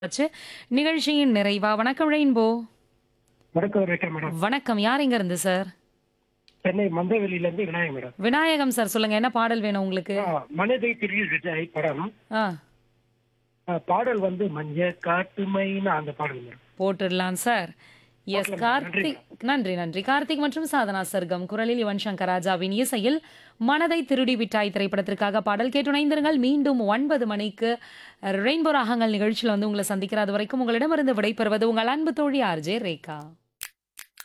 ஆச்சு நிகழ்ச்சியின் நிறைவா வணக்கம் ரெயின்போ வணக்கம் ரேட்டா மேடம் வணக்கம் யார் இங்க இருந்து சார் சென்னை மந்தவெளியில இருந்து விநாயகம் மேடம் விநாயகம் சார் சொல்லுங்க என்ன பாடல் வேணும் உங்களுக்கு ஆ, மனதை திரியில் விஜய் படம் ஆ ஆ, பாடல் வந்து மஞ்ச காட்டு மைனா அந்த பாடல் மேடம் போட்டுடலாம் சார் எஸ் கார்த்திக் நன்றி நன்றி கார்த்திக் மற்றும் சாதனா சர்க்கம் குரலில் யுவன் சங்கர் ராஜாவின் இசையில் மனதை திருடி விட்டாய் திரைப்படத்திற்காக பாடல் கேட்டு இணைந்திருங்கள் மீண்டும் ஒன்பது மணிக்கு ரெயின்போ ராகங்கள் நிகழ்ச்சியில் வந்து உங்களை சந்திக்கிற அது வரைக்கும் உங்களிடமிருந்து விடைபெறுவது உங்கள் அன்பு தோழி ஆர்ஜே ரேகா